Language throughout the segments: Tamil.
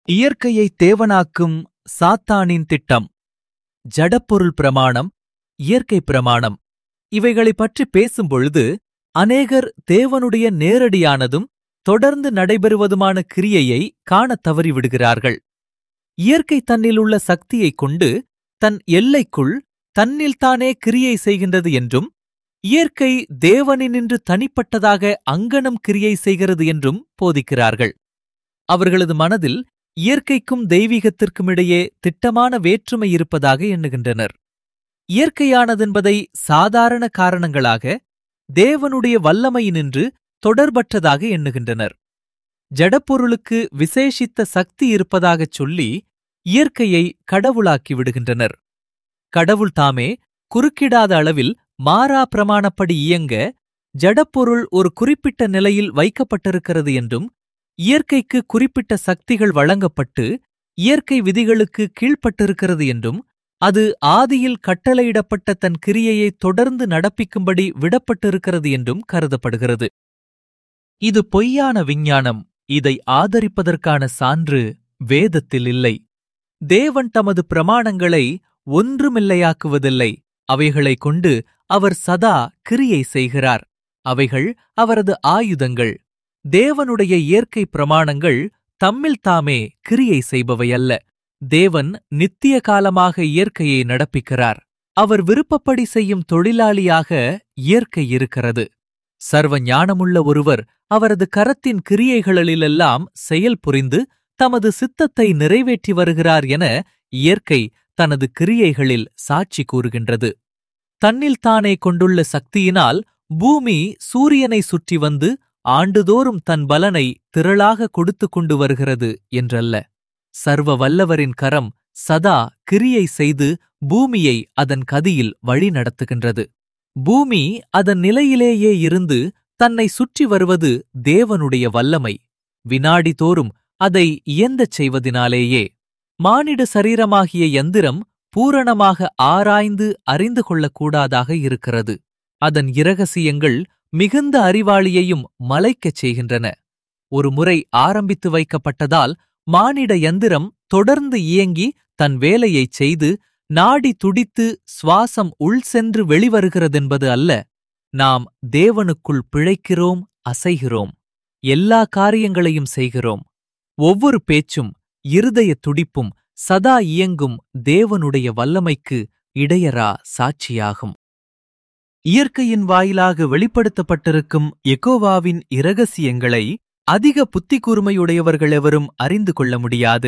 இயற்கையை தேவனாக்கும் சாத்தானின் திட்டம் ஜடப்பொருள் பிரமாணம் இயற்கை பிரமாணம் இவைகளைப் பற்றி பேசும்பொழுது அநேகர் தேவனுடைய நேரடியானதும் தொடர்ந்து நடைபெறுவதுமான கிரியையை காணத் தவறிவிடுகிறார்கள் இயற்கை தன்னிலுள்ள சக்தியைக் கொண்டு தன் எல்லைக்குள் தன்னில்தானே கிரியை செய்கின்றது என்றும் இயற்கை தேவனினின்று தனிப்பட்டதாக அங்கனம் கிரியை செய்கிறது என்றும் போதிக்கிறார்கள் அவர்களது மனதில் இயற்கைக்கும் தெய்வீகத்திற்கும் இடையே திட்டமான வேற்றுமை இருப்பதாக எண்ணுகின்றனர் இயற்கையானதென்பதை சாதாரண காரணங்களாக தேவனுடைய வல்லமையினின்று தொடர்பற்றதாக எண்ணுகின்றனர் ஜடப்பொருளுக்கு விசேஷித்த சக்தி இருப்பதாகச் சொல்லி இயற்கையை கடவுளாக்கி விடுகின்றனர் கடவுள் தாமே குறுக்கிடாத அளவில் மாறா பிரமாணப்படி இயங்க ஜடப்பொருள் ஒரு குறிப்பிட்ட நிலையில் வைக்கப்பட்டிருக்கிறது என்றும் இயற்கைக்கு குறிப்பிட்ட சக்திகள் வழங்கப்பட்டு இயற்கை விதிகளுக்கு கீழ்ப்பட்டிருக்கிறது என்றும் அது ஆதியில் கட்டளையிடப்பட்ட தன் கிரியையை தொடர்ந்து நடப்பிக்கும்படி விடப்பட்டிருக்கிறது என்றும் கருதப்படுகிறது இது பொய்யான விஞ்ஞானம் இதை ஆதரிப்பதற்கான சான்று வேதத்தில் இல்லை தேவன் தமது பிரமாணங்களை ஒன்றுமில்லையாக்குவதில்லை அவைகளைக் கொண்டு அவர் சதா கிரியை செய்கிறார் அவைகள் அவரது ஆயுதங்கள் தேவனுடைய இயற்கை பிரமாணங்கள் தம்மில் தாமே கிரியை செய்பவையல்ல தேவன் நித்திய காலமாக இயற்கையை நடப்பிக்கிறார் அவர் விருப்பப்படி செய்யும் தொழிலாளியாக இயற்கை இருக்கிறது சர்வ ஞானமுள்ள ஒருவர் அவரது கரத்தின் கிரியைகளிலெல்லாம் செயல் புரிந்து தமது சித்தத்தை நிறைவேற்றி வருகிறார் என இயற்கை தனது கிரியைகளில் சாட்சி கூறுகின்றது தன்னில் தானே கொண்டுள்ள சக்தியினால் பூமி சூரியனை சுற்றி வந்து ஆண்டுதோறும் தன் பலனை திரளாக கொடுத்து கொண்டு வருகிறது என்றல்ல சர்வ வல்லவரின் கரம் சதா கிரியை செய்து பூமியை அதன் கதியில் வழி நடத்துகின்றது பூமி அதன் நிலையிலேயே இருந்து தன்னை சுற்றி வருவது தேவனுடைய வல்லமை வினாடி தோறும் அதை இயந்தச் செய்வதினாலேயே மானிட சரீரமாகிய யந்திரம் பூரணமாக ஆராய்ந்து அறிந்து கொள்ளக்கூடாதாக இருக்கிறது அதன் இரகசியங்கள் மிகுந்த அறிவாளியையும் மலைக்கச் செய்கின்றன ஒரு முறை ஆரம்பித்து வைக்கப்பட்டதால் மானிட யந்திரம் தொடர்ந்து இயங்கி தன் வேலையைச் செய்து நாடி துடித்து சுவாசம் உள் சென்று வெளிவருகிறதென்பது அல்ல நாம் தேவனுக்குள் பிழைக்கிறோம் அசைகிறோம் எல்லா காரியங்களையும் செய்கிறோம் ஒவ்வொரு பேச்சும் இருதய துடிப்பும் சதா இயங்கும் தேவனுடைய வல்லமைக்கு இடையரா சாட்சியாகும் இயற்கையின் வாயிலாக வெளிப்படுத்தப்பட்டிருக்கும் எகோவாவின் இரகசியங்களை அதிக புத்தி கூர்மையுடையவர்கள் எவரும் அறிந்து கொள்ள முடியாது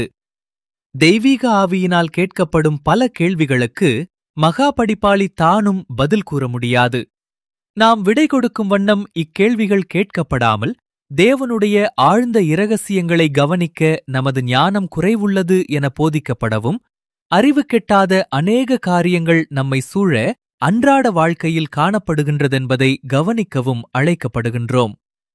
தெய்வீக ஆவியினால் கேட்கப்படும் பல கேள்விகளுக்கு மகா படிப்பாளி தானும் பதில் கூற முடியாது நாம் விடை கொடுக்கும் வண்ணம் இக்கேள்விகள் கேட்கப்படாமல் தேவனுடைய ஆழ்ந்த இரகசியங்களை கவனிக்க நமது ஞானம் குறைவுள்ளது என போதிக்கப்படவும் அறிவு கெட்டாத அநேக காரியங்கள் நம்மை சூழ அன்றாட வாழ்க்கையில் காணப்படுகின்றதென்பதை கவனிக்கவும் அழைக்கப்படுகின்றோம்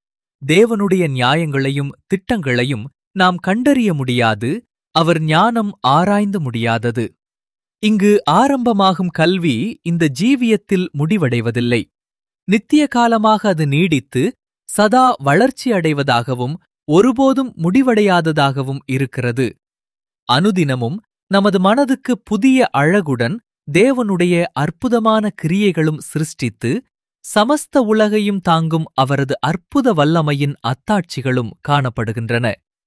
தேவனுடைய நியாயங்களையும் திட்டங்களையும் நாம் கண்டறிய முடியாது அவர் ஞானம் ஆராய்ந்து முடியாதது இங்கு ஆரம்பமாகும் கல்வி இந்த ஜீவியத்தில் முடிவடைவதில்லை நித்திய காலமாக அது நீடித்து சதா வளர்ச்சி அடைவதாகவும் ஒருபோதும் முடிவடையாததாகவும் இருக்கிறது அனுதினமும் நமது மனதுக்கு புதிய அழகுடன் தேவனுடைய அற்புதமான கிரியைகளும் சிருஷ்டித்து சமஸ்த உலகையும் தாங்கும் அவரது அற்புத வல்லமையின் அத்தாட்சிகளும் காணப்படுகின்றன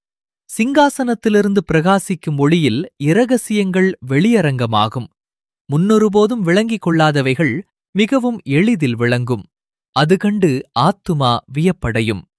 சிங்காசனத்திலிருந்து பிரகாசிக்கும் ஒளியில் இரகசியங்கள் வெளியரங்கமாகும் முன்னொருபோதும் விளங்கிக் கொள்ளாதவைகள் மிகவும் எளிதில் விளங்கும் அது கண்டு ஆத்துமா வியப்படையும்